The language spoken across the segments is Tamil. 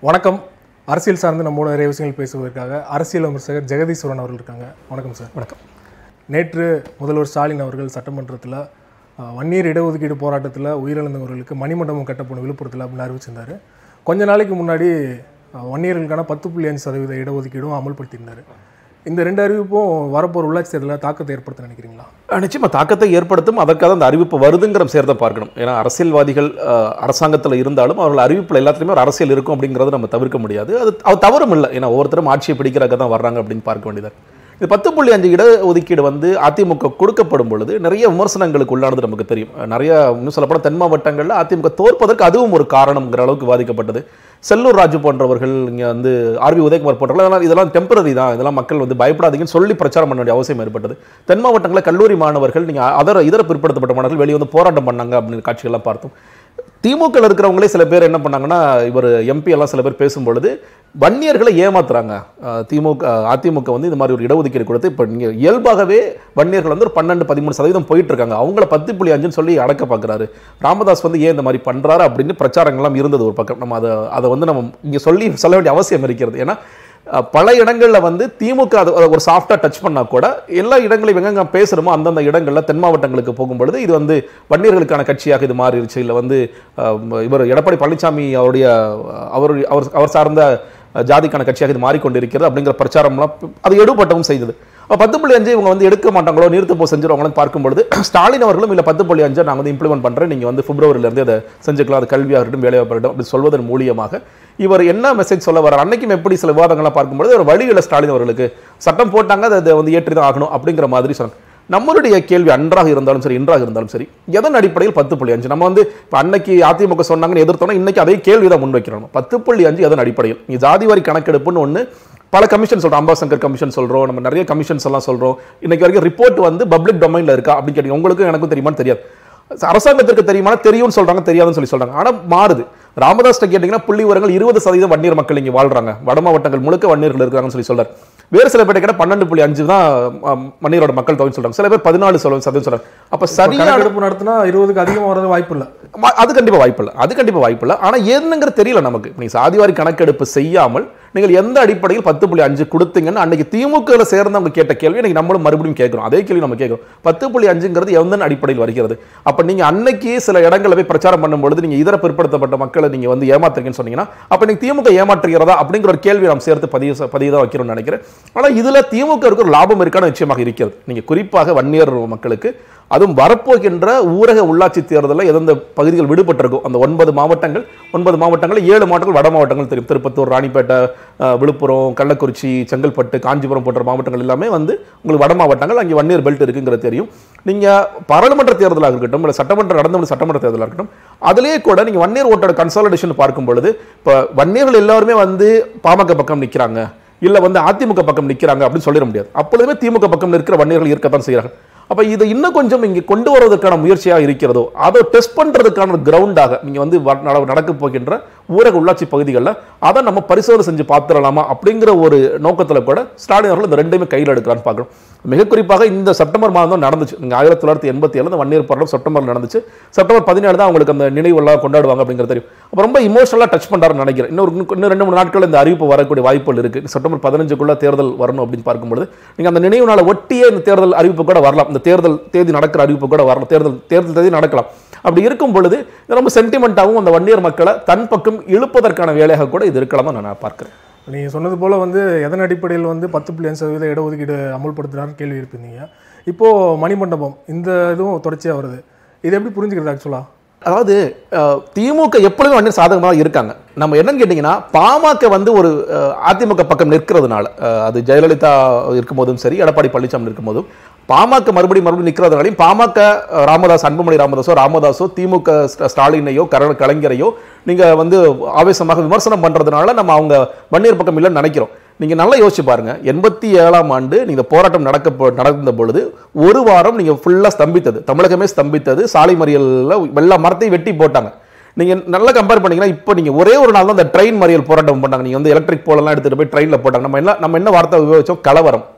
வணக்கம் அரசியல் சார்ந்து நம்மோட நிறைய விஷயங்கள் பேசுவதற்காக அரசியல் விமர்சகர் ஜெகதீஸ்வரன் அவர்கள் இருக்காங்க வணக்கம் சார் வணக்கம் நேற்று முதல்வர் ஸ்டாலின் அவர்கள் சட்டமன்றத்தில் அஹ், வன்னியர் இடஒதுக்கீடு போராட்டத்தில் உயிரிழந்தவர்களுக்கு மணிமண்டபம் கட்டப்படும் விழுப்புரத்தில் அப்படின்னு அறிவிச்சிருந்தாரு கொஞ்ச நாளைக்கு முன்னாடி அஹ், வன்னியர்களுக்கான பத்து புள்ளி அஞ்சு சதவீத இடஒதுக்கீடும் அமல்படுத்தியிருந்தாரு இந்த ரெண்டு அறிவிப்பும் வரப்போகிற உள்ளாட்சி தேர்தலில் தாக்கத்தை ஏற்படுத்த நினைக்கிறீங்களா அஹ் நிச்சயமா தாக்கத்தை ஏற்படுத்தும் அதற்காக அந்த அறிவிப்பு வருதுங்கிற சேர்த்த பார்க்கணும் ஏன்னா அரசியல்வாதிகள் அஹ், அரசாங்கத்தில் இருந்தாலும் அவர்கள் அறிவிப்பில் எல்லாத்துலேயுமே ஒரு அரசியல் இருக்கும் அப்படிங்கிறத நம்ம தவிர்க்க முடியாது அது அது தவறும் இல்லை ஏன்னா ஒவ்வொருத்தரும் ஆட்சியை பிடிக்கிறதுக்கு தான் வர்றாங்க அப்படின்னு பார்க்க வேண்டியது இது பத்து புள்ளி அஞ்சு இட ஒதுக்கீடு வந்து அதிமுக கொடுக்கப்படும் பொழுது நிறைய விமர்சனங்களுக்கு உள்ளானது நமக்கு தெரியும் அஹ் நிறைய இன்னும் சொல்லப்போனால் தென் மாவட்டங்களில் அதிமுக தோற்பதற்கு அதுவும் ஒரு காரணம்ங்கிற அளவுக்கு வாதிக்கப்பட்டது செல்லூர் ராஜு போன்றவர்கள் இங்கே வந்து ஆர்வி உதயகுமார் போன்றவர்கள் அதெல்லாம் இதெல்லாம் டெம்பரரி தான் இதெல்லாம் மக்கள் வந்து பயப்படாதீங்கன்னு சொல்லி பிரச்சாரம் பண்ண வேண்டிய அவசியம் ஏற்பட்டது தென் மாவட்டங்களில் கல்லூரி மாணவர்கள் நீங்கள் அதர இதர பிற்படுத்தப்பட்ட மாணவர்கள் வெளியே வந்து போராட்டம் பண்ணாங்க அப்படின்னு காட்சிகள்லாம் பார்த்தோம் திமுக இருக்கிறவங்களே சில பேர் என்ன பண்ணாங்கன்னா இவர் எம்பி எல்லாம் சில பேர் பேசும்பொழுது வன்னியர்களை ஏமாத்துறாங்க அஹ் திமுக அஹ் அதிமுக வந்து இந்த மாதிரி ஒரு இடஒதுக்கீடு கொடுத்து இப்போ நீங்கள் இயல்பாகவே வன்னியர்கள் வந்து ஒரு பன்னெண்டு பதிமூணு சதவீதம் போயிட்டு இருக்காங்க அவங்கள பத்து புள்ளி அஞ்சுன்னு சொல்லி அடக்க பார்க்குறாரு ராமதாஸ் வந்து ஏன் இந்த மாதிரி பண்ணுறாரு அப்படின்னு பிரச்சாரங்கள்லாம் இருந்தது ஒரு பக்கம் நம்ம அதை அதை வந்து நம்ம இங்கே சொல்லி சொல்ல வேண்டிய அவசியம் இருக்கிறது ஏன்னா அஹ், பல இடங்களில் வந்து திமுக அது அதை ஒரு சாஃப்டாக டச் பண்ணால் கூட எல்லா இடங்களையும் எங்கெங்க பேசுகிறோமோ அந்தந்த இடங்களில் தென் மாவட்டங்களுக்கு போகும்பொழுது இது வந்து வன்னியர்களுக்கான கட்சியாக இது மாறிடுச்சு இல்லை வந்து அஹ், இவர் எடப்பாடி பழனிசாமி அவருடைய அவர் அவர் அவர் சார்ந்த அஹ், ஜாதிக்கான கட்சியாக இது மாறிக்கொண்டிருக்கிறது அப்படிங்கிற பிரச்சாரம்லாம் அது எடுபட்டவும் செய்தது அப்ப பத்து புள்ளி அஞ்சு இவங்க வந்து எடுக்க மாட்டாங்களோ நிறுத்த போ செஞ்சிருவாங்களோ பார்க்கும்பொழுது ஸ்டாலின் அவர்களும் இல்லை பத்து புள்ளி அஞ்சை நான் வந்து இம்ப்ளிமெண்ட் பண்ணுறேன் நீங்கள் வந்து பிப்ரவரியிலேருந்து அதை செஞ்சுக்கலாம் அது கல்வியாக இருக்கட்டும் வேலையாக இருக்கட்டும் அப்படி சொல்வதன் மூலியமாக இவர் என்ன மெசேஜ் சொல்ல வர அன்னைக்கும் எப்படி சில விவாதங்கள்லாம் பார்க்கும்பொழுது ஒரு வழி இல்லை ஸ்டாலின் அவர்களுக்கு சட்டம் போட்டாங்க அதை அதை வந்து ஏற்றி தான் ஆகணும் அப்படிங்கிற மாதிரி சொன்னாங்க நம்மளுடைய கேள்வி அன்றாக இருந்தாலும் சரி இன்றாக இருந்தாலும் சரி எதன் அடிப்படையில் பத்து புள்ளி அஞ்சு நம்ம வந்து இப்போ அன்னைக்கு அதிமுக சொன்னாங்கன்னு எதிர்த்தோம்னா இன்னைக்கு அதே கேள்வி தான் முன்வைக்கிறோம் பத்து புள்ளி அஞ்சு எதன் அடிப்படையில் நீ ஜாதிவாரி கணக்கெடுப்புன்னு ஒன்று பல கமிஷன் சொல்றோம் அம்பாசங்கர் கமிஷன் சொல்றோம் நம்ம நிறைய கமிஷன்ஸ் எல்லாம் சொல்றோம் இன்னைக்கு வரைக்கும் ரிப்போர்ட் வந்து பப்ளிக் டொமைன்ல இருக்கா அப்படின்னு கேட்டீங்க உங்களுக்கும் எனக்கும் தெரியுமான்னு தெரியாது அரசாங்கத்திற்கு தெரியுமா தெரியும்னு சொல்றாங்க தெரியாதுன்னு சொல்லி சொல்றாங்க ஆனா மாறுது ராமதாஸ் கேட்டீங்கன்னா புள்ளி விவரங்கள் இருபது சதவீதம் வன்னியர் மக்கள் இங்க வாழ்றாங்க வட மாவட்டங்கள் முழுக்க வன்னியர்கள் இருக்காங்கன்னு சொல்லி சொல்றாரு வேறு சில பேர் கேட்ட பன்னெண்டு புள்ளி அஞ்சு தான் அஹ், வன்னியரோட மக்கள் தொகை சொல்றாங்க சில பேர் பதினாலு சதவீதம் சொல்றாங்க அப்ப சரியான கணக்கெடுப்பு நடத்தினா இருபதுக்கு அதிகமாக வர்றது வாய்ப்பு இல்லை ம- அது கண்டிப்பா வாய்ப்பு இல்லை அது கண்டிப்பா வாய்ப்பு இல்லை ஆனா என்னங்கிற தெரியல நமக்கு நீங்க சாதிவாரி கணக்கெடுப்பு செய்யாமல் நீங்கள் எந்த அடிப்படையில் பத்து புள்ளி அஞ்சு கொடுத்தீங்கன்னு அன்னைக்கு திமுக சேர்ந்தவங்க கேட்ட கேள்வி இன்னைக்கு நம்மளும் மறுபடியும் கேட்கிறோம் அதே கேள்வி நம்ம கேட்கிறோம் பத்து புள்ளி அஞ்சுங்கிறது எந்த அடிப்படையில் வருகிறது அப்ப நீங்க அன்னைக்கு சில இடங்களில் போய் பிரச்சாரம் பண்ணும்பொழுது நீங்க இதர பிற்படுத்தப்பட்ட மக்களை நீங்க வந்து ஏமாத்துறீங்கன்னு சொன்னீங்கன்னா அப்ப நீங்க திமுக ஏமாற்றுகிறதா அப்படிங்கிற ஒரு கேள்வி நாம் சேர்த்து பதிவு பதிவு தான் வைக்கிறோம்னு நினைக்கிறேன் ஆனா இதுல திமுக ஒரு லாபம் இருக்கான நிச்சயமாக இருக்கிறது நீங்க குறிப்பாக வன்னியர் மக்களுக்கு அதுவும் வரப்போகின்ற ஊரக உள்ளாட்சி தேர்தலில் எந்தெந்த பகுதிகள் விடுபட்டிருக்கும் அந்த ஒன்பது மாவட்டங்கள் ஒன்பது மாவட்டங்கள் ஏழு மாவட்டங்கள் வட மாவட்டங்கள் தெரியும் திருப்பத்தூர் ராணிப்பேட்டை அஹ், விழுப்புரம் கள்ளக்குறிச்சி செங்கல்பட்டு காஞ்சிபுரம் போன்ற மாவட்டங்கள் எல்லாமே வந்து உங்களுக்கு வட மாவட்டங்கள் அங்கே வன்னியர் பெல்ட் இருக்குங்கிறது தெரியும் நீங்கள் பாராளுமன்ற தேர்தலாக இருக்கட்டும் இல்லை சட்டமன்ற நடந்த முடிந்த சட்டமன்ற தேர்தலாக இருக்கட்டும் அதிலேயே கூட நீங்கள் வன்னியர் ஓட்டோட கன்சாலிடேஷன் பார்க்கும் பொழுது இப்போ வன்னியர்கள் எல்லாருமே வந்து பாமக பக்கம் நிற்கிறாங்க இல்ல வந்து அதிமுக பக்கம் நிக்கிறாங்க அப்படின்னு சொல்லிட முடியாது அப்பொழுதுமே திமுக பக்கம் நிற்கிற வன்னியர்கள் இருக்கத்தான் செய்கிறார்கள் அப்ப இதை இன்னும் கொஞ்சம் இங்க கொண்டு வருவதற்கான முயற்சியா இருக்கிறதோ அதை டெஸ்ட் பண்றதுக்கான ஒரு கிரவுண்டாக நீங்க வந்து வ- நட- நடக்க போகின்ற ஊரக உள்ளாட்சி பகுதிகளில் அதை நம்ம பரிசோதனை செஞ்சு பார்த்துடலாமா அப்படிங்கிற ஒரு நோக்கத்துல கூட ஸ்டாலின் அவர்கள் இந்த ரெண்டையுமே கையில் எடுக்கலாம்னு பார்க்குறோம் மிக குறிப்பாக இந்த செப்டம்பர் மாதம் தான் நடந்துச்சு நீங்க ஆயிரத்தி தொள்ளாயிரத்தி எண்பத்தி ஏழு வன்னியர் போராட்டம் செப்டம்பர் நடந்துச்சு செப்டம்பர் பதினேழு தான் அவங்களுக்கு அந்த நினைவெல்லாம் கொண்டாடுவாங்க அப்படிங்கிறது தெரியும் அப்போ ரொம்ப இமோஷனலாக டச் பண்றாருன்னு நினைக்கிறேன் இன்னொரு இன்னும் ரெண்டு மூணு நாட்கள் இந்த அறிவிப்பு வரக்கூடிய வாய்ப்புகள் இருக்கு செப்டம்பர் பதினஞ்சுக்குள்ள தேர்தல் வரணும் அப்படின்னு பார்க்கும்போது நீங்க அந்த நினைவு நாளை ஒட்டியே இந்த தேர்தல் அறிவிப்பு கூட வரலாம் இந்த தேர்தல் தேதி நடக்கிற அறிவிப்பு கூட வரலாம் தேர்தல் தேர்தல் தேதி நடக்கலாம் அப்படி இருக்கும் பொழுது இது ரொம்ப சென்டிமெண்ட்டாகவும் அந்த வன்னியர் மக்களை தன் பக்கம் இழுப்பதற்கான வேலையாக கூட இது இருக்கலாம் தான் நான் பார்க்கிறேன் நீங்கள் சொன்னது போல் வந்து எதன் அடிப்படையில் வந்து பத்து புள்ளி அஞ்சு சதவீத இடஒதுக்கீடு அமல்படுத்துறாருன்னு கேள்வி இருப்பீங்க இப்போது மணிமண்டபம் இந்த இதுவும் தொடர்ச்சியாக வருது இது எப்படி புரிஞ்சுக்கிறது ஆக்சுவலாக அதாவது அஹ், திமுக எப்பொழுதும் வன்னியர் சாதகமாக இருக்காங்க நம்ம என்னன்னு கேட்டிங்கன்னா பாமக வந்து ஒரு அஹ், அதிமுக பக்கம் நிற்கிறதுனால அஹ், அது ஜெயலலிதா இருக்கும்போதும் சரி எடப்பாடி பழனிசாமி இருக்கும்போதும் பாமக மறுபடியும் மறுபடியும் நிற்கிறதுனாலையும் பாமக அஹ், ராமதாஸ் அன்புமணி ராமதாஸோ ராமதாஸோ திமுக ஸ்ட- ஸ்டாலினையோ கர கலைஞரையோ நீங்க வந்து ஆவேசமாக விமர்சனம் பண்றதுனால நம்ம அவங்க வன்னியர் பக்கம் இல்லைன்னு நினைக்கிறோம் நீங்க நல்லா யோசிச்சு பாருங்க எண்பத்தி ஏழாம் ஆண்டு நீங்க போராட்டம் நடக்க போ- நடந்த பொழுது ஒரு வாரம் நீங்க ஃபுல்லா ஸ்தம்பித்தது தமிழகமே ஸ்தம்பித்தது சாலை மறியல்ல எல்லா மரத்தையும் வெட்டி போட்டாங்க நீங்க நல்லா கம்பேர் பண்ணீங்கன்னா இப்போ நீங்க ஒரே ஒரு நாள் தான் அந்த ட்ரெயின் மறியல் போராட்டம் பண்ணாங்க நீங்க வந்து எலக்ட்ரிக் போலெல்லாம் எடுத்துட்டு போய் ட்ரெயின்ல போட்டாங்க நம்ம என்ன நம்ம என்ன வார்த்தை உபயோகிச்சோம் கலவரம்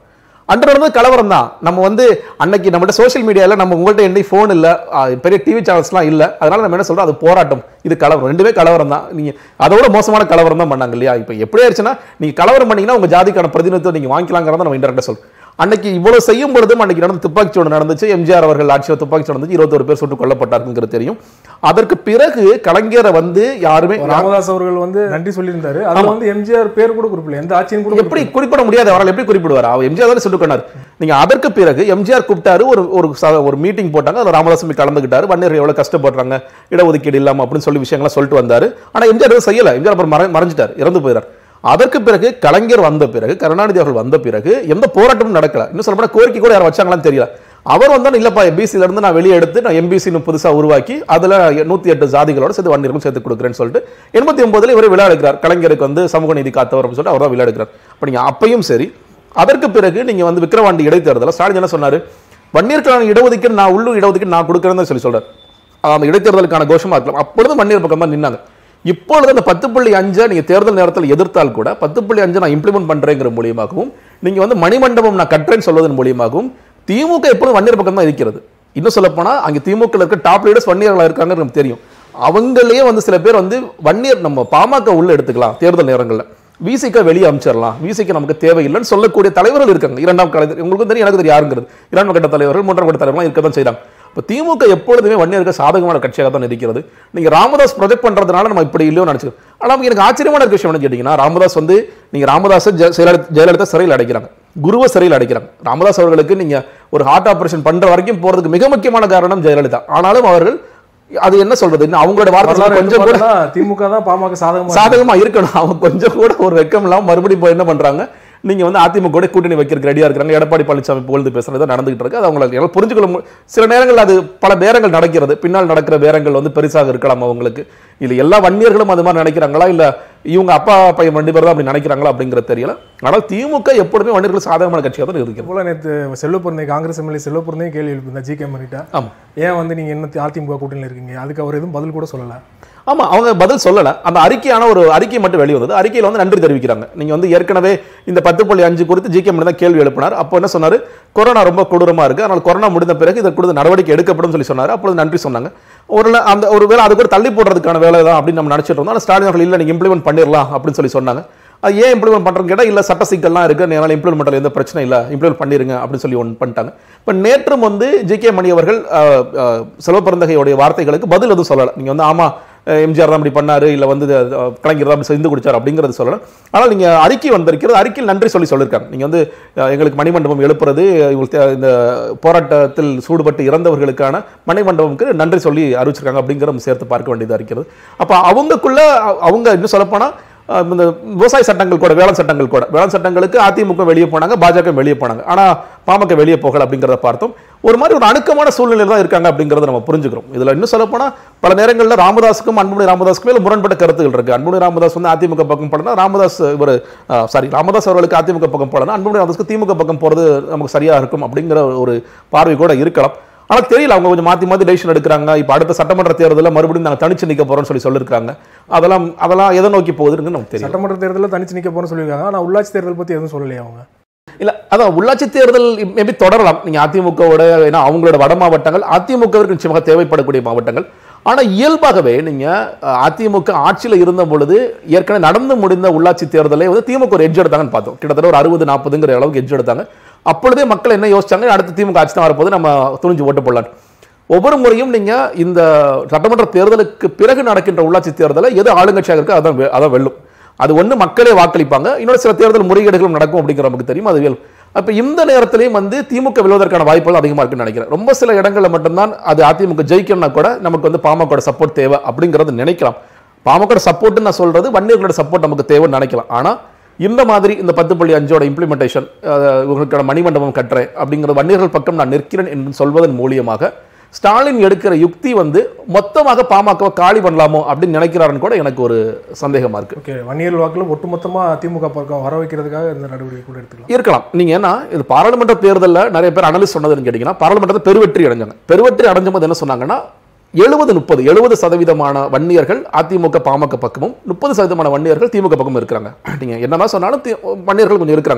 அன்று நடந்தது கலவரம் தான் நம்ம வந்து அன்னைக்கு நம்மகிட்ட சோஷியல் மீடியால நம்ம உங்கள்கிட்ட என்ன ஃபோன் இல்ல ஆ, பெரிய டிவி சேனல்ஸ்லாம் இல்ல அதனால நம்ம என்ன சொல்றோம் அது போராட்டம் இது கலவரம் ரெண்டுமே கலவரம் தான் நீங்க அதோட மோசமான கலவரம் தான் பண்ணாங்க இல்லையா இப்போ எப்படி ஆயிடுச்சுன்னா நீங்க கலவரம் பண்ணீங்கன்னா உங்க ஜாதிக்கான பிரதிநிதித்துவம் நீங்க வாங்கிக்கலாங்கிறத நம்ம இன்டெரக்டா சொல்றோம் அன்னைக்கு இவ்வளவு செய்யும் பொழுதும் அன்னைக்கு நடந்த துப்பாக்கி சூடு நடந்துச்சு எம்ஜிஆர் அவர்கள் ஆட்சியில் துப்பாக்கி சூடு நடந்துச்சு இருபத்தொரு பேர் சுட்டுக் கொல்லப்பட்டாருங்கிறது தெரியும் அதற்கு பிறகு கலைஞரை வந்து யாருமே ராமதாஸ் அவர்கள் வந்து நன்றி சொல்லியிருந்தாரு அதுல வந்து எம்ஜிஆர் பேர் கூட குறிப்பிடல எந்த ஆட்சியும் கூட எப்படி குறிப்பிட முடியாது அவரால் எப்படி குறிப்பிடுவார் அவர் எம்ஜிஆர் தானே சுட்டுக் கொண்டார் நீங்க அதற்கு பிறகு எம்ஜிஆர் கூப்பிட்டாரு ஒரு ஒரு ச- ஒரு மீட்டிங் போட்டாங்க அதுல ராமதாசுமி கலந்துக்கிட்டாரு வன்னியர் எவ்வளவு கஷ்டப்படுறாங்க இடஒதுக்கீடு இல்லாம அப்படின்னு சொல்லி விஷயங்களை சொல்லிட்டு வந்தாரு ஆனா எம்ஜிஆர் எதுவும் செய்யல எம்ஜிஆர் அப்புறம் மறை- மறைஞ்சிட்டார் இறந்து போயிறார் அதற்கு பிறகு கலைஞர் வந்த பிறகு கருணாநிதி அவர்கள் வந்த பிறகு எந்த போராட்டமும் நடக்கல இன்னும் சொல்ல கோரிக்கை கூட யாரும் வச்சாங்களான்னு தெரியல அவர் வந்தா இல்லப்பா எம்பிசில இருந்து நான் வெளியே எடுத்து நான் எம்பிசின்னு புதுசா உருவாக்கி அதுல நூத்தி எட்டு ஜாதிகளோட சேர்த்து வன்னியருக்கும் சேர்த்து கொடுக்குறேன்னு சொல்லிட்டு எண்பத்தி ஒன்பதுல இவர் விழா எடுக்கிறார் கலைஞருக்கு வந்து சமூக நீதி காத்தவர் அப்படின்னு சொல்லிட்டு அவர் தான் விழா எடுக்கிறார் அப்ப நீங்க அப்பையும் சரி அதற்கு பிறகு நீங்க வந்து விக்கிரவாண்டி இடைத்தேர்தல ஸ்டாலின் என்ன சொன்னாரு வன்னியருக்கான இடஒதுக்கீடு நான் உள்ளூர் இடஒதுக்கீடு நான் கொடுக்குறேன்னு சொல்லி சொல்றாரு அந்த இடைத்தேர்தலுக்கான கோஷமா இருக்கலாம் அப்பொழுது வன்னியர் பக்கம் தான் நின்னாங்க இப்பொழுது அந்த பத்து புள்ளி அஞ்சை நீங்க தேர்தல் நேரத்தில் எதிர்த்தால் கூட பத்து புள்ளி அஞ்சை நான் இம்ப்ளிமெண்ட் பண்றேங்கிற மூலியமாகவும் நீங்க வந்து மணிமண்டபம் நான் கட்டுறேன்னு சொல்வதன் மூலியமாகவும் திமுக எப்பொழுதும் வன்னியர் பக்கம் தான் இருக்கிறது இன்னும் சொல்ல போனா அங்க திமுக இருக்க டாப் லீடர்ஸ் வன்னியர்களா இருக்காங்க நமக்கு தெரியும் அவங்களே வந்து சில பேர் வந்து வன்னியர் நம்ம பாமக உள்ள எடுத்துக்கலாம் தேர்தல் நேரங்கள்ல விசிக்க வெளியே அமைச்சிடலாம் விசிக்கு நமக்கு தேவையில்லைன்னு சொல்லக்கூடிய தலைவர்கள் இருக்காங்க இரண்டாம் கலை உங்களுக்கும் தெரியும் எனக்கு தெரியும் யாருங்கிறது இரண்டாம் கட்ட தலைவர்கள் மூன்றாம் கட்ட தலைவர்கள் இருக்க தான் செய்றாங்க இப்போ திமுக எப்பொழுதுமே வன்னியருக்கு சாதகமான கட்சியாக தான் இருக்கிறது நீங்க ராமதாஸ் ப்ரொஜெக்ட் பண்றதுனால நம்ம இப்படி இல்லையோ நினைச்சு ஆனால் எனக்கு ஆச்சரியமான இருக்க விஷயம் என்ன கேட்டீங்கன்னா ராமதாஸ் வந்து நீங்க ராமதாஸை ஜெ- ஜெயலலிதா ஜெயலலிதா சிறையில் அடைக்கிறாங்க குருவை சிறையில் அடைக்கிறாங்க ராமதாஸ் அவர்களுக்கு நீங்க ஒரு ஹார்ட் ஆபரேஷன் பண்ற வரைக்கும் போறதுக்கு மிக முக்கியமான காரணம் ஜெயலலிதா ஆனாலும் அவர்கள் அது என்ன சொல்றது இன்னும் அவங்களோட வார்த்தை வரலாறு கொஞ்சம் கூட கொஞ்சம் திமுக தான் பாமக சாதகமா சாதகமா இருக்கணும் அவங்க கொஞ்சம் கூட ஒரு வெக்கம் இல்லாம மறுபடியும் போய் என்ன பண்றாங்க நீங்க வந்து அதிமுக கூட கூட்டணி வைக்கிறதுக்கு ரெடியா இருக்காங்க எடப்பாடி பழனிசாமி புகழ்ந்து பேசுறது தான் நடந்துகிட்டு இருக்கு அது அவங்களுக்கு எல்லாம் புரிஞ்சுக்கொள்ள மு- சில நேரங்கள் அது பல பேரங்கள் நடக்கிறது பின்னால் நடக்கிற பேரங்கள் வந்து பெருசாக இருக்கலாம் அவங்களுக்கு இல்ல எல்லா வன்னியர்களும் அது மாதிரி நினைக்கிறாங்களா இல்ல இவங்க அப்பா பையன் ரெண்டு பேர் தான் அப்படி நினைக்கிறாங்களா அப்படிங்கிறது தெரியல ஆனால் திமுக எப்பொழுதுமே வன்னியர்கள் சாதகமான கட்சியாக தான் இருக்கிறது போல நேற்று செல்வப்பிறந்தை காங்கிரஸ் எம்எல்ஏ செல்வப்பிறந்தையும் கேள்வி எழுப்பியிருந்தா ஜி கே மணிட்டா ஆமா ஏன் வந்து நீங்க என்ன அதிமுக கூட்டணியில் இருக்கீங்க அதுக்கு அவர் எதுவும் பதில் கூட சொல்லல ஆமா அவங்க பதில் சொல்லல அந்த அறிக்கையான ஒரு அறிக்கை மட்டும் வெளியே வந்தது அறிக்கையில வந்து நன்றி தெரிவிக்கிறாங்க நீங்க வந்து ஏற்கனவே இந்த பத்து புள்ளி அஞ்சு குறித்து ஜி கே தான் கேள்வி எழுப்பினார் அப்போ என்ன சொன்னாரு கொரோனா ரொம்ப கொடூரமா இருக்கு அதனால கொரோனா முடிந்த பிறகு இதற்கு கொடுத்த நடவடிக்கை எடுக்கப்படும் சொல்லி சொன்னாரு அப்பொழுது நன்றி சொன்னாங்க ஒரு நா- அந்த ஒரு வேளை அது கூட தள்ளி போடுறதுக்கான வேலை தான் அப்படின்னு நம்ம நினைச்சிட்டு இருந்தோம் ஆனா ஸ்டாலின் அவர்கள் இல்ல நீங்க இம்ப்ளிமெண்ட் பண்ணிடலாம் அப்படின்னு சொல்லி சொன்னாங்க அது ஏன் இம்ப்ளிமெண்ட் பண்ணுறேன்னு கேட்டால் இல்லை சட்ட சிக்கல்லாம் இருக்கு அதனால இம்ப்ளிமெண்ட் பண்ணல எந்த பிரச்சனை இல்லை இம்ப்ளிமெண்ட் பண்ணிருங்க அப்படின்னு சொல்லி ஒன்று பண்ணிட்டாங்க இப்போ நேற்றும் வந்து ஜி கே மணி அவர்கள் அஹ், அஹ், செல்வப்பிறந்தகையுடைய வார்த்தைகளுக்கு பதில் எதுவும் சொல்லலை நீங்கள் வந்து ஆமா அஹ், எம்ஜிஆர் தான் இப்படி பண்ணாரு இல்லை வந்து அஹ், கலைஞர் தான் இப்படி செஞ்சு குடிச்சார் அப்படிங்கிறது சொல்லலை ஆனால் நீங்கள் அறிக்கை வந்திருக்கிறது அறிக்கையில் நன்றி சொல்லி சொல்லியிருக்காங்க நீங்கள் வந்து அஹ், எங்களுக்கு மணிமண்டபம் எழுப்புறது இவங்களுக்கு தே- இந்த போராட்டத்தில் சூடுபட்டு இறந்தவர்களுக்கான மணிமண்டபம்க்கு நன்றி சொல்லி அறிவிச்சிருக்காங்க அப்படிங்கிறத சேர்த்து பார்க்க வேண்டியதாக இருக்கிறது அப்போ அவங்கக்குள்ள அ- அவங்க இன்னும் சொல்லப்போனால் அஹ் இந்த விவசாய சட்டங்கள் கூட வேளாண் சட்டங்கள் கூட வேளாண் சட்டங்களுக்கு அதிமுக வெளியே போனாங்க பாஜக வெளியே போனாங்க ஆனா பாமக வெளியே போகல அப்படிங்கிறத பார்த்தோம் ஒரு மாதிரி ஒரு அணுக்கமான சூழ்நிலையில் தான் இருக்காங்க அப்படிங்கிறத நம்ம புரிஞ்சுக்கிறோம் இதுல இன்னும் சொல்ல போனா பல நேரங்களில் ராமதாஸுக்கும் அன்புமணி ராமதாஸுக்கும் மேல முரண்பட்ட கருத்துகள் இருக்கு அன்புமணி ராமதாஸ் வந்து அதிமுக பக்கம் போனா ராமதாஸ் இவர் சாரி ராமதாஸ் அவர்களுக்கு அதிமுக பக்கம் போனா அன்புமணி ராமதாஸ்க்கு திமுக பக்கம் போறது நமக்கு சரியா இருக்கும் அப்படிங்கிற ஒரு பார்வை கூட இருக்கலாம் ஆனா தெரியல அவங்க கொஞ்சம் மாத்தி மாத்தி டெசிஷன் எடுக்கிறாங்க இப்ப அடுத்த சட்டமன்ற தேர்தலில் மறுபடியும் நாங்க தனிச்சு நிக்க போறோம்னு சொல்லி சொல்லிருக்காங்க அதெல்லாம் அதெல்லாம் எதை நோக்கி போகுதுன்னு நமக்கு தெரியும் சட்டமன்ற தேர்தலில் தனிச்சு நிக்க போறேன்னு சொல்லியிருக்காங்க ஆனா உள்ளாட்சி தேர்தல் பத்தி எதுவும் சொல்லலையா அவங்க இல்ல அதான் உள்ளாட்சி தேர்தல் மேபி தொடரலாம் நீங்க அதிமுகவோட ஏன்னா அவங்களோட வட மாவட்டங்கள் அதிமுகவிற்கு நிச்சயமாக தேவைப்படக்கூடிய மாவட்டங்கள் ஆனா இயல்பாகவே நீங்க அஹ், அதிமுக ஆட்சியில இருந்த பொழுது ஏற்கனவே நடந்து முடிந்த உள்ளாட்சி தேர்தலை வந்து திமுக ஒரு எட்ஜ் எடுத்தாங்கன்னு பார்த்தோம் கிட்டத்தட்ட ஒரு அறுபது நாற்பதுங்கிற அளவுக்கு எட்ஜ் எடுத்தாங்க அப்பொழுதே மக்கள் என்ன யோசிச்சாங்க அடுத்து திமுக ஆட்சி தான் வரப்போது நம்ம துணிஞ்சு ஓட்டு போடலாம் ஒவ்வொரு முறையும் நீங்க இந்த சட்டமன்ற தேர்தலுக்கு பிறகு நடக்கின்ற உள்ளாட்சி தேர்தலை எது ஆளுங்கட்சியாக இருக்கோ அதான் வெ- அதான் வெல்லும் அது ஒண்ணு மக்களே வாக்களிப்பாங்க இன்னொரு சில தேர்தல் முறைகேடுகளும் நடக்கும் அப்படிங்கிற நமக்கு தெரியும் அது வேல் அப்ப இந்த நேரத்திலையும் வந்து திமுக வெல்வதற்கான வாய்ப்புகள் அதிகமா இருக்குன்னு நினைக்கிறேன் ரொம்ப சில இடங்கள்ல மட்டும்தான் அது அதிமுக ஜெயிக்கணும்னா கூட நமக்கு வந்து பாமக சப்போர்ட் தேவை அப்படிங்கறது நினைக்கலாம் பாமக சப்போர்ட் நான் சொல்றது வன்னியர்களோட சப்போர்ட் நமக்கு தேவைன்னு நினைக்கலாம் ஆனா இந்த மாதிரி இந்த பத்து புள்ளி அஞ்சோட இம்ப்ளிமெண்டேஷன் உங்களுக்கான மணிமண்டபம் கட்டுறேன் அப்படிங்கிற வன்னியர்கள் பக்கம் நான் நிற்கிறேன் என்று சொல்வதன் மூலியமாக ஸ்டாலின் எடுக்கிற யுக்தி வந்து மொத்தமாக பாமகவை காலி பண்ணலாமோ அப்படின்னு நினைக்கிறாருன்னு கூட எனக்கு ஒரு சந்தேகமா இருக்கு ஓகே வன்னியர் வாக்குல ஒட்டுமொத்தமா திமுக பக்கம் வர வைக்கிறதுக்காக இந்த நடவடிக்கை கூட எடுத்துக்கலாம் இருக்கலாம் நீங்க ஏன்னா இது பாராளுமன்ற தேர்தலில் நிறைய பேர் அனலிஸ்ட் சொன்னதுன்னு கேட்டீங்கன்னா பாராளுமன்றத்தை பெருவெற்றி அடைஞ்சாங்க பெருவெற்றி அடைஞ்ச போது என்ன சொன்னாங்கன்னா எழுபது முப்பது எழுபது சதவீதமான வன்னியர்கள் அதிமுக பாமக பக்கமும் முப்பது சதவீதமான வன்னியர்கள் திமுக பக்கமும் இருக்கிறாங்க நீங்க என்னதான் சொன்னாலும் தி- வன்னியர்கள் கொஞ்சம் இருக்கிறாங்க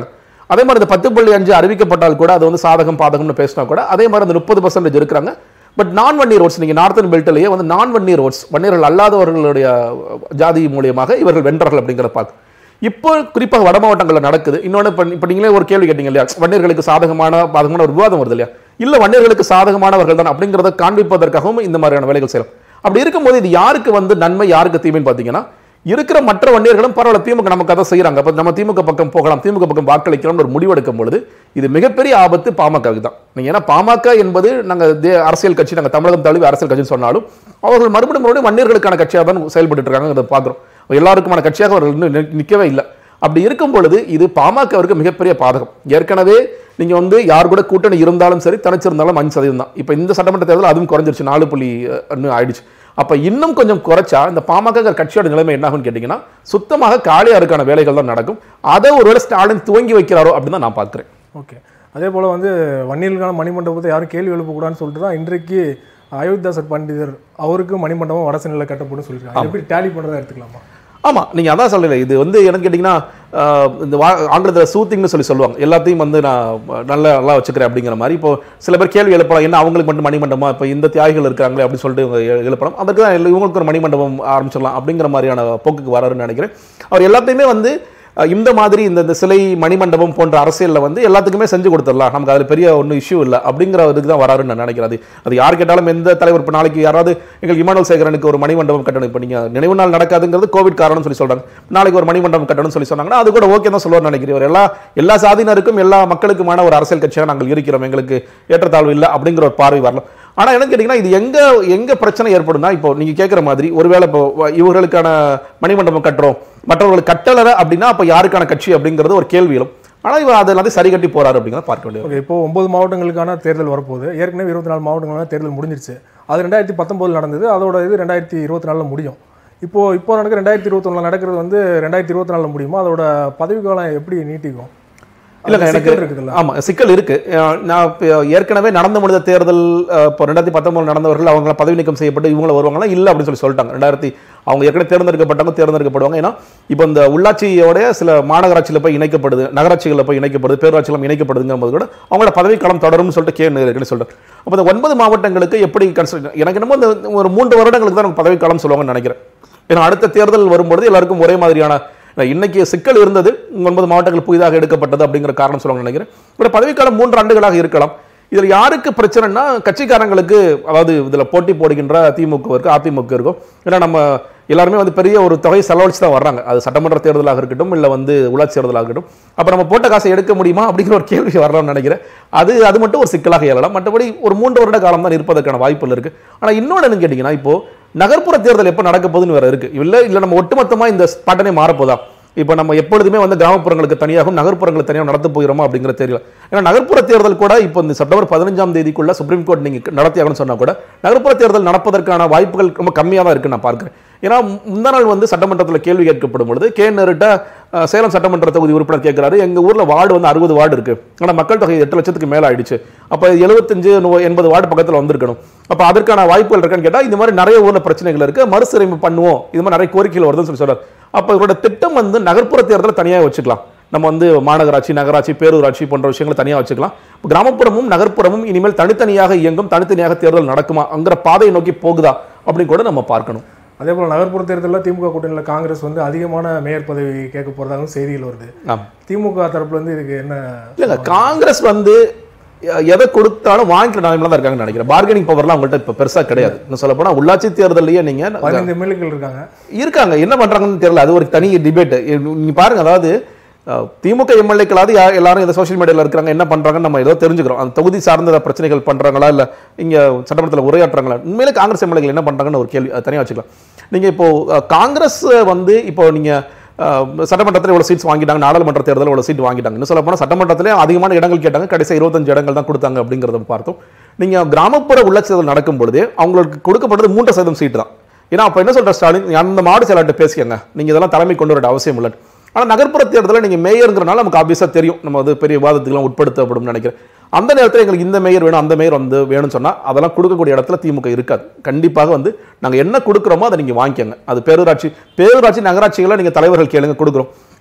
அதே மாதிரி இந்த பத்து புள்ளி அஞ்சு அறிவிக்கப்பட்டால் கூட அது வந்து சாதகம் பாதகம்னு பேசினா கூட அதே மாதிரி அந்த முப்பது பர்சன்டேஜ் இருக்கிறாங்க பட் நான் வன்னியர் ஓட்ஸ் நீங்கள் நார்த்தன் பெல்ட்லேயே வந்து நான் வன்னியர் ஓட்ஸ் வன்னியர்கள் அல்லாதவர்களுடைய ஜாதி மூலியமாக இவர்கள் வென்றார்கள் அப்படிங்கிறத பார்க்க இப்போ குறிப்பாக வட மாவட்டங்களில் நடக்குது இன்னொன்று இப்போ இப்போ நீங்களே ஒரு கேள்வி கேட்டீங்க இல்லையா வன்னியர்களுக்கு சாதகமான பாதகமான ஒரு விவாதம் வருது இல்லையா இல்லை வன்னியர்களுக்கு சாதகமானவர்கள் தான் அப்படிங்கிறத காண்பிப்பதற்காகவும் இந்த மாதிரியான வேலைகள் செய்யலாம் அப்படி இருக்கும்போது இது யாருக்கு வந்து நன்மை யாருக்கு தீமைன்னு பார்த்தீங்கன்னா இருக்கிற மற்ற வன்னியர்களும் பரவாயில்ல திமுக நமக்கு அதை செய்கிறாங்க அப்போ நம்ம திமுக பக்கம் போகலாம் திமுக பக்கம் வாக்களிக்கிறோம்னு ஒரு முடிவெடுக்கும் பொழுது இது மிகப்பெரிய ஆபத்து பாமகவுக்கு தான் நீங்க ஏன்னா பாமக என்பது நாங்கள் தே அரசியல் கட்சி நாங்கள் தமிழகம் தழுவி அரசியல் கட்சின்னு சொன்னாலும் அவர்கள் மறுபடியும் மறுபடியும் வன்னியர்களுக்கான கட்சியாக தான் செயல்பட்டு இருக்காங்க அதை பார்க்குறோம் எல்லாருக்குமான கட்சியாக அவர்கள் இன்னும் நி- நிற்கவே இல்லை அப்படி இருக்கும் பொழுது இது பாமகவிற்கு மிகப்பெரிய பாதகம் ஏற்கனவே நீங்க வந்து யார் கூட கூட்டணி இருந்தாலும் சரி தனிச்சிருந்தாலும் அஞ்சு சதவீதம் தான் இப்போ இந்த சட்டமன்ற தேர்தல் அதுவும் குறைஞ்சிருச்சு நாலு புள்ளி அஹ், ஆயிடுச்சு அப்ப இன்னும் கொஞ்சம் குறைச்சா இந்த பாமக கட்சியோட நிலைமை என்ன ஆகும்னு கேட்டிங்கன்னா சுத்தமாக காலியாருக்கான வேலைகள் தான் நடக்கும் அதை ஒருவேளை ஸ்டாலின் துவங்கி வைக்கிறாரோ அப்படின்னு தான் நான் பார்க்குறேன் ஓகே அதே போல் வந்து வன்னியர்களுக்கான மணிமண்டபத்தை யாரும் கேள்வி எழுப்பக்கூடாதுன்னு சொல்லிட்டு தான் இன்றைக்கு அயோத்திதாசர் பண்டிதர் அவருக்கு மணிமண்டபம் வடசு நிலை கட்டப்படும் சொல்லியிருக்காங்க அது எப்படி டேலி பண்ணுறதா எடுத்துக்கலாமா ஆமா நீங்க அதான் சொல்லல இது வந்து என்னன்னு கேட்டிங்கன்னா ஆஹ், இந்த வா ஆங்கிலத்தில் சூத்திங்னு சொல்லி சொல்லுவாங்க எல்லாத்தையும் வந்து நான் நல்லா நல்லா வச்சுக்கிறேன் அப்படிங்கிற மாதிரி இப்போ சில பேர் கேள்வி எழுப்பலாம் என்ன அவங்களுக்கு மட்டும் மணிமண்டபமா இப்போ இந்த தியாகிகள் இருக்காங்களே அப்படின்னு சொல்லிட்டு இவங்க எ- எழுப்பலாம் அதுக்கு தான் எல்லா- இவங்களுக்கு ஒரு மணிமண்டபம் ஆரம்பிச்சிடலாம் அப்படிங்கிற மாதிரியான போக்குக்கு வராருன்னு நினைக்கிறேன் அவர் எல்லாத்தையுமே வந்து அஹ், இந்த மாதிரி இந்த இந்த சிலை மணிமண்டபம் போன்ற அரசியலில் வந்து எல்லாத்துக்குமே செஞ்சு கொடுத்துடலாம் நமக்கு அதில் பெரிய ஒன்றும் இஷ்யூ இல்லை அப்படிங்கிற இதுக்கு தான் வராருன்னு நான் நினைக்கிறேன் அது அது யார் கேட்டாலும் எந்த தலைவர் இப்போ நாளைக்கு யாராவது எங்களுக்கு இமானுவல் சேகரனுக்கு ஒரு மணிமண்டபம் கட்டணும் இப்போ நீங்கள் நினைவு நாள் நடக்காதுங்கிறது கோவிட் காரணம்னு சொல்லி சொல்றாங்க நாளைக்கு ஒரு மணிமண்டபம் கட்டணும்னு சொல்லி சொன்னாங்கன்னா அது கூட ஓகே தான் சொல்லுவார் நினைக்கிறேன் இவர் எல்லா எல்லா சாதியினருக்கும் எல்லா மக்களுக்குமான ஒரு அரசியல் கட்சியாக நாங்கள் இருக்கிறோம் எங்களுக்கு ஏற்றத்தாழ்வு இல்லை அப்படிங்கிற ஒரு பார்வை வரலாம் ஆனா என்ன கேட்டிங்கன்னா இது எங்க எங்க பிரச்சனை ஏற்படும்னா இப்போ நீங்க கேட்குற மாதிரி ஒருவேளை இப்போ வ- இவர்களுக்கான மணிமண்டபம் கட்டுறோம் மற்றவர்களுக்கு கட்டளை அப்படின்னா அப்போ யாருக்கான கட்சி அப்படிங்கிறது ஒரு கேள்வி எழும் ஆனா இவர் அதை எல்லாத்தையும் சரி கட்டி போறாரு அப்படிங்கிறத பார்க்க வேண்டியது ஓகே இப்போ ஒன்பது மாவட்டங்களுக்கான தேர்தல் வரப்போகுது ஏற்கனவே இருபத்தி நாலு மாவட்டங்களுக்கான தேர்தல் முடிஞ்சிருச்சு அது ரெண்டாயிரத்தி பத்தொம்போது நடந்தது அதோட இது ரெண்டாயிரத்தி இருபத்தி நாலில் முடியும் இப்போ இப்போ நடக்கிற ரெண்டாயிரத்தி இருபத்தொன்னில் நடக்கிறது வந்து ரெண்டாயிரத்தி இருபத்தி நாலில் முடியுமா அதோட பதவிக்காலம் எப்படி நீட்டிக்கும் இல்லைங்க அதுல எனக்கு சிக்கல் இருக்குதுல்ல ஆமா சிக்கல் இருக்கு அஹ் நான் இப்போ ஏற்கனவே நடந்து முடிந்த தேர்தல் அஹ், இப்போ ரெண்டாயிரத்தி பத்தொன்பது நடந்தவர்கள் அவங்க பதவி நீக்கம் செய்யப்பட்டு இவங்கள வருவாங்களா இல்லை அப்படின்னு சொல்லி சொல்லிட்டாங்க ரெண்டாயிரத்தி அவங்க ஏற்கனவே தேர்ந்தெடுக்கப்பட்டவங்க தேர்ந்தெடுக்கப்படுவாங்க ஏன்னா இப்போ இந்த உள்ளாட்சியோட சில மாநகராட்சியில் போய் இணைக்கப்படுது நகராட்சிகளில் போய் இணைக்கப்படுது பேரூராட்சிகளும் இணைக்கப்படுதுங்கும் போது கூட அவங்களோட பதவிக்காலம் தொடரும்னு சொல்லிட்டு கேள்வி சொல்றேன் அப்போ இந்த ஒன்பது மாவட்டங்களுக்கு எப்படி கன்சிடர் எனக்கு என்னமோ இந்த ஒரு மூன்று வருடங்களுக்கு தான் நமக்கு பதவிக்காலம் சொல்லுவாங்கன்னு நினைக்கிறேன் ஏன்னா அடுத்த தேர்தல் வரும்பொழுது எல்லாருக்கும் ஒரே மாதிரியான இன்னைக்கு சிக்கல் இருந்தது ஒன்பது மாவட்டங்கள் புதிதாக எடுக்கப்பட்டது அப்படிங்கிற காரணம் சொல்லுவாங்க நினைக்கிறேன் இப்போ பதவிக்காலம் மூன்று ஆண்டுகளாக இருக்கலாம் இதில் யாருக்கு பிரச்சனைனா கட்சிக்காரங்களுக்கு அதாவது இதில் போட்டி போடுகின்ற திமுக இருக்கு அதிமுக இருக்கும் ஏன்னா நம்ம எல்லாருமே வந்து பெரிய ஒரு தொகை செலவழிச்சு தான் வர்றாங்க அது சட்டமன்ற தேர்தலாக இருக்கட்டும் இல்லை வந்து உள்ளாட்சி தேர்தலாக இருக்கட்டும் அப்போ நம்ம போட்ட காசை எடுக்க முடியுமா அப்படிங்கிற ஒரு கேள்வி வரலாம்னு நினைக்கிறேன் அது அது மட்டும் ஒரு சிக்கலாக எழலாம் மற்றபடி ஒரு மூன்று வருட காலம் தான் இருப்பதற்கான வாய்ப்புகள் இருக்கு ஆனால் இன்னொன்று என்னன்னு கேட்டிங்கன்னா இப்போ நகர்ப்புற தேர்தல் எப்போ நடக்க போகுதுன்னு வேற இருக்கு இல்லை இல்லை நம்ம ஒட்டுமொத்தமா இந்த பாட்டனே மாறப்போதா இப்போ நம்ம எப்பொழுதுமே வந்து கிராமப்புறங்களுக்கு தனியாகவும் நகர்ப்புறங்களுக்கு தனியாக நடத்த போகிறோமா அப்படிங்கிற தெரியல ஏன்னா நகர்ப்புற தேர்தல் கூட இப்போ இந்த செப்டம்பர் பதினஞ்சாம் தேதிக்குள்ள சுப்ரீம் கோர்ட் நீங்க நடத்தியாகணும்னு சொன்னா கூட நகர்ப்புற தேர்தல் நடப்பதற்கான வாய்ப்புகள் ரொம்ப கம்மியாக தான் இருக்குன்னு நான் பார்க்கிறேன் ஏன்னா முந்தா நாள் வந்து சட்டமன்றத்தில் கேள்வி கேட்கப்படும் பொழுது கே நேருட்ட அஹ், சேலம் சட்டமன்ற தொகுதி உறுப்பினர் கேட்கிறாரு எங்க ஊர்ல வார்டு வந்து அறுபது வார்டு இருக்கு ஆனா மக்கள் தொகை எட்டு லட்சத்துக்கு மேல ஆயிடுச்சு அப்ப எழுபத்தஞ்சு எண்பது வார்டு பக்கத்துல வந்திருக்கணும் அப்ப அதற்கான வாய்ப்புகள் இருக்கான்னு கேட்டா இந்த மாதிரி நிறைய ஊர்ல பிரச்சனைகள் இருக்கு மறுசீரமைப்பு பண்ணுவோம் இது மாதிரி நிறைய கோரிக்கைகள் வருதுன்னு சொல்லி சொல்றாரு அப்ப இவரோட திட்டம் வந்து நகர்ப்புற தேர்தலை தனியாக வச்சுக்கலாம் நம்ம வந்து மாநகராட்சி நகராட்சி பேரூராட்சி போன்ற விஷயங்களை தனியாக வச்சுக்கலாம் இப்ப கிராமப்புறமும் நகர்ப்புறமும் இனிமேல் தனித்தனியாக இயங்கும் தனித்தனியாக தேர்தல் நடக்குமா அங்கிற பாதையை நோக்கி போகுதா அப்படின்னு கூட நம்ம பார்க்கணும் அதே போல் நகர்ப்புற தேர்தலில் திமுக கூட்டணியில் காங்கிரஸ் வந்து அதிகமான மேயர் பதவி கேட்க போகிறதாகவும் செய்திகள் வருது ஆமா திமுக தரப்புல இருந்து இதுக்கு என்ன இல்லைங்க காங்கிரஸ் வந்து எ- எதை கொடுத்தாலும் வாங்கிக்கிற நிலைமையில தான் இருக்காங்கன்னு நினைக்கிறேன் பார்கெனிங் பவர்லாம் அவங்கள்ட்ட இப்போ பெருசா கிடையாது இன்னும் சொல்ல போனா உள்ளாட்சி தேர்தலையே நீங்க பதினைந்து எம்எல்ஏக்கள் இருக்காங்க இருக்காங்க என்ன பண்றாங்கன்னு தெரியல அது ஒரு தனி டிபேட் நீங்க பாருங்க அதாவது அஹ், திமுக எம்எல்ஏக்களாவது யா- எல்லாரும் இந்த சோஷியல் மீடியால இருக்கிறாங்க என்ன பண்றாங்கன்னு நம்ம ஏதோ தெரிஞ்சுக்கிறோம் அந்த தொகுதி சார்ந்த பிரச்சனைகள் பண்றாங்களா இல்ல இங்க சட்டமன்றத்தில் உரையாற்றுறாங்களா உண்மையிலே காங்கிரஸ் எம்எல்ஏக்கள் என்ன பண்றாங்கன்னு ஒரு கேள்வி அது தனியா வச்சுக்கலாம் நீங்க இப்போ அஹ், காங்கிரஸ் வந்து இப்போ நீங்க அஹ், சட்டமன்றத்தில் இவ்வளவு சீட்ஸ் வாங்கிட்டாங்க நாடாளுமன்ற தேர்தலில் இவ்வளவு சீட் வாங்கிட்டாங்க இன்னும் சொல்ல போனால் சட்டமன்றத்திலே அதிகமான இடங்கள் கேட்டாங்க கடைசி இருபத்தஞ்சு இடங்கள் தான் கொடுத்தாங்க அப்படிங்கிறத பார்த்தோம் நீங்க கிராமப்புற உள்ளாட்சி தேர்தல் நடக்கும் பொழுது அவங்களுக்கு கொடுக்கப்பட்டது மூன்று சதவீதம் சீட்டு தான் ஏன்னா அப்ப என்ன சொல்ற ஸ்டாலின் அந்த மாடு செயலாட்ட பேசிக்கங்க நீங்க இதெல்லாம் தலைமை கொண்டு வர அவசியம் இல்லை ஆனா நகர்ப்புற தேர்தலில் நீங்க மேயருங்கிறனால நமக்கு ஆப்வியஸா தெரியும் நம்ம வந்து பெரிய விவாதத்துக்குலாம் உட்படுத்தப்படும் நினைக்கிறேன் அந்த நேரத்தில் எங்களுக்கு இந்த மேயர் வேணும் அந்த மேயர் வந்து வேணும்னு சொன்னா அதெல்லாம் கொடுக்கக்கூடிய இடத்துல திமுக இருக்காது கண்டிப்பாக வந்து நாங்க என்ன கொடுக்குறோமோ அதை நீங்க வாங்கிக்கங்க அது பேரூராட்சி பேரூராட்சி நகராட்சிகளை நீங்க தலைவர்கள் கேளுங்க கொடுக்குறோம்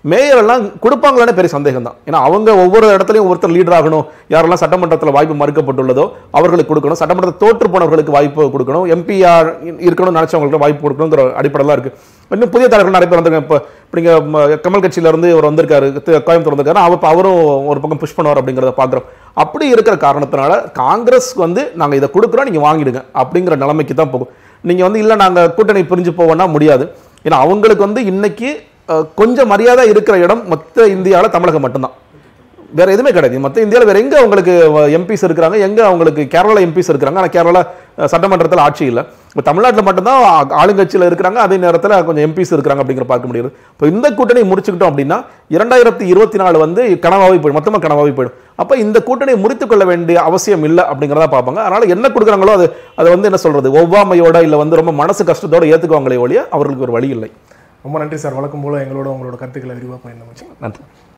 மேயர் எல்லாம் கொடுப்பாங்களானே பெரிய சந்தேகம் தான் ஏன்னா அவங்க ஒவ்வொரு இடத்துலையும் ஒவ்வொருத்தர் லீடர் ஆகணும் யாரெல்லாம் சட்டமன்றத்தில் வாய்ப்பு மறுக்கப்பட்டுள்ளதோ அவர்களுக்கு கொடுக்கணும் சட்டமன்றத்தில் தோற்று போனவர்களுக்கு வாய்ப்பு கொடுக்கணும் எம்பிஆர் இருக்கணும்னு நினைச்சவங்களுக்கு வாய்ப்பு கொடுக்கணுங்கிற அடிப்படைலாம் இருக்கு இன்னும் புதிய தலைவர்கள் நிறைய பேர் வந்திருக்காங்க இப்போ இப்போ நீங்கள் கமல் கட்சியில இருந்து அவர் வந்திருக்காரு தி- கோயம்புத்தூர் வந்திருக்காரு அவர் இப்ப அவரும் ஒரு பக்கம் புஷ் பண்ணுவார் அப்படிங்கிறத பார்க்குறோம் அப்படி இருக்கிற காரணத்தினால காங்கிரஸ் வந்து நாங்கள் இதை கொடுக்குறோம் நீங்கள் வாங்கிடுங்க அப்படிங்கிற நிலைமைக்கு தான் போகும் நீங்கள் வந்து இல்லை நாங்கள் கூட்டணி பிரிஞ்சு போவோம்னா முடியாது ஏன்னா அவங்களுக்கு வந்து இன்னைக்கு அஹ், கொஞ்சம் மரியாதை இருக்கிற இடம் மொத்த இந்தியாவில் தமிழகம் மட்டும்தான் வேற எதுவுமே கிடையாது மற்ற இந்தியாவில் வேற எங்க அவங்களுக்கு எம்பிஸ் இருக்கிறாங்க எங்க அவங்களுக்கு கேரளா எம்பிஸ் இருக்கிறாங்க ஆனால் கேரளா அஹ், சட்டமன்றத்தில் ஆட்சி இல்லை இப்போ தமிழ்நாட்டில் மட்டும்தான் ஆ- ஆளுங்கட்சியில் இருக்கிறாங்க அதே நேரத்தில் கொஞ்சம் எம்பிஸ் இருக்கிறாங்க அப்படிங்கிற பார்க்க முடியுது இப்போ இந்த கூட்டணி முடிச்சுக்கிட்டோம் அப்படின்னா இரண்டாயிரத்தி இருபத்தி நாலு வந்து கனவாகி போயிடும் மொத்தமாக கனவாகி போயிடும் அப்போ இந்த கூட்டணியை முறித்துக் கொள்ள வேண்டிய அவசியம் இல்லை அப்படிங்கிறத பார்ப்பாங்க அதனால என்ன கொடுக்குறாங்களோ அது அதை வந்து என்ன சொல்றது ஒவ்வாமையோட இல்லை வந்து ரொம்ப மனசு கஷ்டத்தோட ஏற்றுக்குவாங்களே ஒழிய அவர்களுக்கு ஒரு வழி இல்லை ரொம்ப நன்றி சார் வழக்கம் போல எங்களோட உங்களோட கருத்துக்களை விரிவாக பயணம் நன்றி